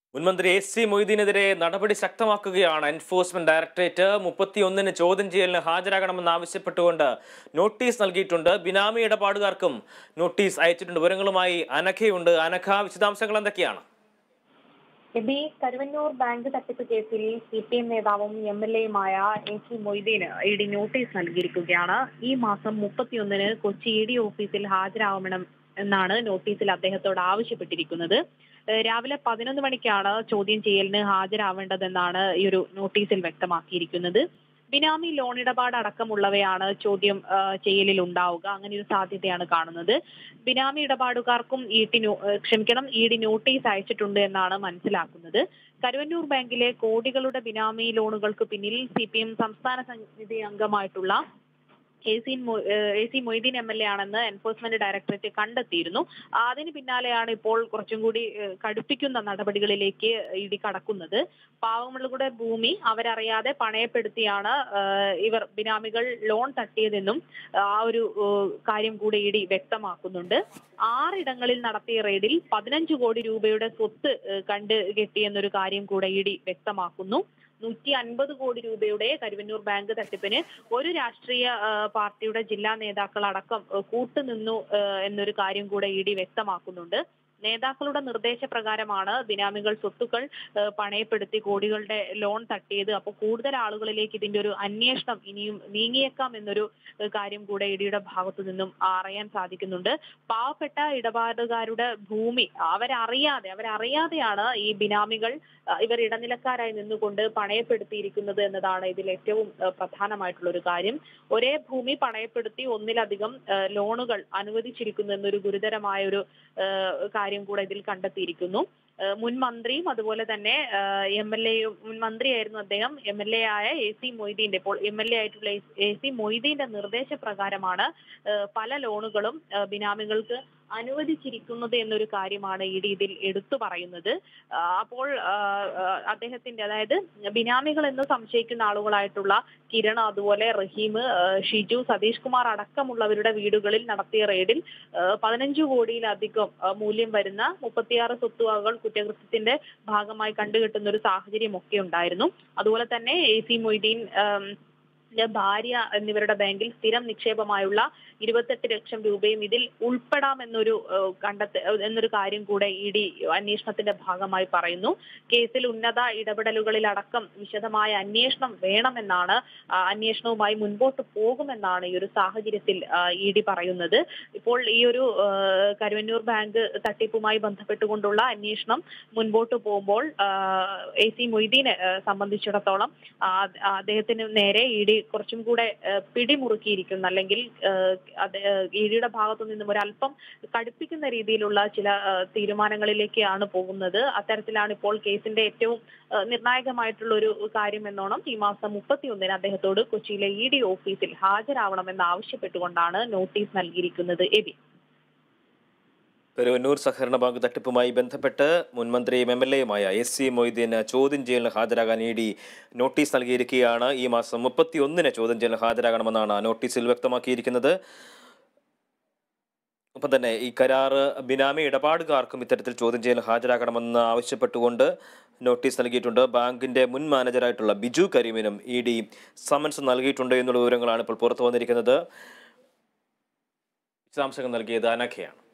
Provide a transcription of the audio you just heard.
മുൻമന്ത്രി A C മൊയ്തീനെതിരെ നടപടി ശക്തമാക്കുകയാണ് enforcement directorate മുപ്പത്തിയൊന്നിന് ചോദ്യം ചെയ്യലിന് ഹാജരാകണമെന്ന് ആവശ്യപ്പെട്ടുകൊണ്ട് നോട്ടീസ് നൽകിയിട്ടുണ്ട് ബിനാമി ഇടപാടുകാർക്കും നോട്ടീസ് അയച്ചിട്ടുണ്ട് വിവരങ്ങളുമായി അനഘയുണ്ട് അനഘ വിശദാംശങ്ങൾ എന്തൊക്കെയാണ് എബി കരുവന്നൂർ ബാങ്ക് തട്ടിപ്പ് കേസിൽ സി പി എം നേതാവും എം എൽ എയുമായ എ സി മൊയ്തീന് ഇ ഡി നോട്ടീസ് നൽകിയിരിക്കുകയാണ് ഈ മാസം മുപ്പത്തിയൊന്നിന് കൊച്ചി ഇ ഡി ഓഫീസിൽ ഹാജരാകണം എന്നാണ് നോട്ടീസിൽ അദ്ദേഹത്തോട് ആവശ്യപ്പെട്ടിരിക്കുന്നത് ഏഹ് രാവിലെ പതിനൊന്ന് മണിക്കാണ് ചോദ്യം ചെയ്യലിന് ഹാജരാവേണ്ടതെന്നാണ് ഈ ഒരു നോട്ടീസിൽ വ്യക്തമാക്കിയിരിക്കുന്നത് ബിനാമി ലോൺ ഇടപാട് അടക്കമുള്ളവയാണ് ചോദ്യം ആ, ചെയ്യലിൽ ഉണ്ടാവുക അങ്ങനെ ഒരു സാധ്യതയാണ് കാണുന്നത് ബിനാമി ഇടപാടുകാർക്കും ഇ ടി നോ- ഏഹ് ക്ഷമിക്കണം ഇ ഡി നോട്ടീസ് അയച്ചിട്ടുണ്ട് എന്നാണ് മനസ്സിലാക്കുന്നത് കരുവന്നൂർ ബാങ്കിലെ കോടികളുടെ ബിനാമി ലോണുകൾക്ക് പിന്നിൽ സി പി എം സംസ്ഥാന സമിതി അംഗമായിട്ടുള്ള എ സി മൊ- ഏഹ് A C Moideen M L A ആണെന്ന് എൻഫോഴ്സ്മെന്റ് ഡയറക്ടറേറ്റ് കണ്ടെത്തിയിരുന്നു അതിന് പിന്നാലെയാണ് ഇപ്പോൾ കുറച്ചും കൂടി ഏഹ് കടുപ്പിക്കുന്ന നടപടികളിലേക്ക് ഇ ഡി കടക്കുന്നത് പാവങ്ങളുടെ ഭൂമി അവരറിയാതെ പണയപ്പെടുത്തിയാണ് ഏഹ് ഇവർ ബിനാമികൾ ലോൺ തട്ടിയതെന്നും ആ ഒരു ഏഹ് കാര്യം കൂടെ ഇ ഡി വ്യക്തമാക്കുന്നുണ്ട് ആറിടങ്ങളിൽ നടത്തിയ റെയ്ഡിൽ പതിനഞ്ച് കോടി രൂപയുടെ സ്വത്ത് ഏഹ് കണ്ട് കെട്ടിയെന്നൊരു കാര്യം കൂടെ ഇ ഡി വ്യക്തമാക്കുന്നു നൂറ്റി അൻപത് കോടി രൂപയുടെ കരുവന്നൂർ ബാങ്ക് തട്ടിപ്പിന് ഒരു രാഷ്ട്രീയ ആ, പാർട്ടിയുടെ ജില്ലാ നേതാക്കൾ അടക്കം ആ, കൂട്ടുനിന്നു ആ, എന്നൊരു കാര്യം കൂടെ ഇ ഡി വ്യക്തമാക്കുന്നുണ്ട് നേതാക്കളുടെ നിർദ്ദേശപ്രകാരമാണ് ബിനാമികൾ സ്വത്തുക്കൾ ആ, പണയപ്പെടുത്തി കോടികളുടെ ലോൺ തട്ടിയത് അപ്പോൾ കൂടുതൽ ആളുകളിലേക്ക് ഇതിന്റെ ഒരു അന്വേഷണം ഇനിയും നീങ്ങിയേക്കാം എന്നൊരു ആ, കാര്യം കൂടെ ഇ ഡിയുടെ ഭാഗത്തു നിന്നും അറിയാൻ സാധിക്കുന്നുണ്ട് പാവപ്പെട്ട ഇടപാടുകാരുടെ ഭൂമി അവരറിയാതെ അവരറിയാതെയാണ് ഈ ബിനാമികൾ ആ, ഇവർ ഇടനിലക്കാരായി നിന്നുകൊണ്ട് പണയപ്പെടുത്തിയിരിക്കുന്നത് എന്നതാണ് ഇതിൽ ഏറ്റവും ആ, പ്രധാനമായിട്ടുള്ള ഒരു കാര്യം ഒരേ ഭൂമി പണയപ്പെടുത്തി ഒന്നിലധികം ആ, ലോണുകൾ അനുവദിച്ചിരിക്കുന്നു എന്നൊരു ഗുരുതരമായ ഒരു ആ, കാര്യം കൂടെ ഇതിൽ കണ്ടെത്തിയിരിക്കുന്നു ആ, മുൻ മന്ത്രിയും അതുപോലെ തന്നെ എം എൽ എയും മുൻ മന്ത്രിയായിരുന്നു അദ്ദേഹം എം എൽ എ ആയ എ സി മൊയ്തീന്റെ ഇപ്പോൾ എം എൽ എ ആയിട്ടുള്ള എ സി മൊയ്തീന്റെ നിർദ്ദേശപ്രകാരമാണ് ആ, പല ലോണുകളും ആ, ബിനാമികൾക്ക് അനുവദിച്ചിരിക്കുന്നത് എന്നൊരു കാര്യമാണ് ഇ ഡി ഇതിൽ എടുത്തു പറയുന്നത് ആ, അപ്പോൾ ആ, ആ, അദ്ദേഹത്തിന്റെ അതായത് ബിനാമികൾ എന്ന് സംശയിക്കുന്ന ആളുകളായിട്ടുള്ള കിരൺ അതുപോലെ റഹീം ആ, ഷിജു സതീഷ് കുമാർ അടക്കമുള്ളവരുടെ വീടുകളിൽ നടത്തിയ റെയ്ഡിൽ ആ, പതിനഞ്ച് കോടിയിലധികം ആ, മൂല്യം വരുന്ന മുപ്പത്തിയാറ് സ്വത്തുവകകൾ കുറ്റകൃത്യത്തിന്റെ ഭാഗമായി കണ്ടുകെട്ടുന്ന ഒരു സാഹചര്യം ഒക്കെ ഉണ്ടായിരുന്നു അതുപോലെ തന്നെ എ സി മൊയ്തീൻ ആം, ന്റെ ഭാര്യ എന്നിവരുടെ ബാങ്കിൽ സ്ഥിരം നിക്ഷേപമായുള്ള ഇരുപത്തെട്ട് ലക്ഷം രൂപയും ഇതിൽ ഉൾപ്പെടാമെന്നൊരു ഏഹ്, കണ്ടെത്ത എന്നൊരു കാര്യം കൂടെ ഇ ഡി അന്വേഷണത്തിന്റെ ഭാഗമായി പറയുന്നു കേസിൽ ഉന്നത ഇടപെടലുകളിലടക്കം വിശദമായ അന്വേഷണം വേണമെന്നാണ് ആ, അന്വേഷണവുമായി മുൻപോട്ട് പോകുമെന്നാണ് ഈ ഒരു സാഹചര്യത്തിൽ ഇ ഡി പറയുന്നത് ഇപ്പോൾ ഈ ഒരു ഏഹ്, കരുവന്നൂർ ബാങ്ക് തട്ടിപ്പുമായി ബന്ധപ്പെട്ടുകൊണ്ടുള്ള അന്വേഷണം മുൻപോട്ട് പോകുമ്പോൾ എ സി മൊയ്തീനെ ഏഹ്, സംബന്ധിച്ചിടത്തോളം ആ, ആ, അദ്ദേഹത്തിന് നേരെ ഇ ഡി കുറച്ചും കൂടെ ഏഹ്, പിടിമുറുക്കിയിരിക്കുന്ന അല്ലെങ്കിൽ ഇ ഡിയുടെ ഭാഗത്തു നിന്നും ഒരല്പം കടുപ്പിക്കുന്ന രീതിയിലുള്ള ചില ഏഹ്, തീരുമാനങ്ങളിലേക്കാണ് പോകുന്നത് അത്തരത്തിലാണ് ഇപ്പോൾ കേസിന്റെ ഏറ്റവും ഏഹ്, നിർണായകമായിട്ടുള്ള ഒരു കാര്യം എന്നോണം ഈ മാസം മുപ്പത്തിയൊന്നിന് അദ്ദേഹത്തോട് കൊച്ചിയിലെ ഇ ഡി ഓഫീസിൽ ഹാജരാവണമെന്ന് ആവശ്യപ്പെട്ടുകൊണ്ടാണ് നോട്ടീസ് നൽകിയിരിക്കുന്നത് എബി പെരുവന്നൂർ സഹകരണ ബാങ്ക് തട്ടിപ്പുമായി ബന്ധപ്പെട്ട് മുൻമന്ത്രിയും എം എൽ എയുമായ എസ് സി മൊയ്തീന് ചോദ്യം ചെയ്യലിന് ഹാജരാകാൻ ഇ ഡി നോട്ടീസ് നൽകിയിരിക്കുകയാണ് ഈ മാസം മുപ്പത്തിയൊന്നിന് ചോദ്യം ചെയ്യലിന് ഹാജരാകണമെന്നാണ് നോട്ടീസിൽ വ്യക്തമാക്കിയിരിക്കുന്നത് ഒപ്പം തന്നെ ഈ കരാറ് ബിനാമി ഇടപാടുകാർക്കും ഇത്തരത്തിൽ ചോദ്യം ചെയ്യലിന് ഹാജരാകണമെന്ന് ആവശ്യപ്പെട്ടുകൊണ്ട് നോട്ടീസ് നൽകിയിട്ടുണ്ട് ബാങ്കിന്റെ മുൻ മാനേജറായിട്ടുള്ള ബിജു കരീമിനും ഇ ഡി സമൻസ് നൽകിയിട്ടുണ്ട് എന്നുള്ള വിവരങ്ങളാണ് ഇപ്പോൾ പുറത്തു വന്നിരിക്കുന്നത് വിശദാംശങ്ങൾ നൽകിയത് അനഖയാണ്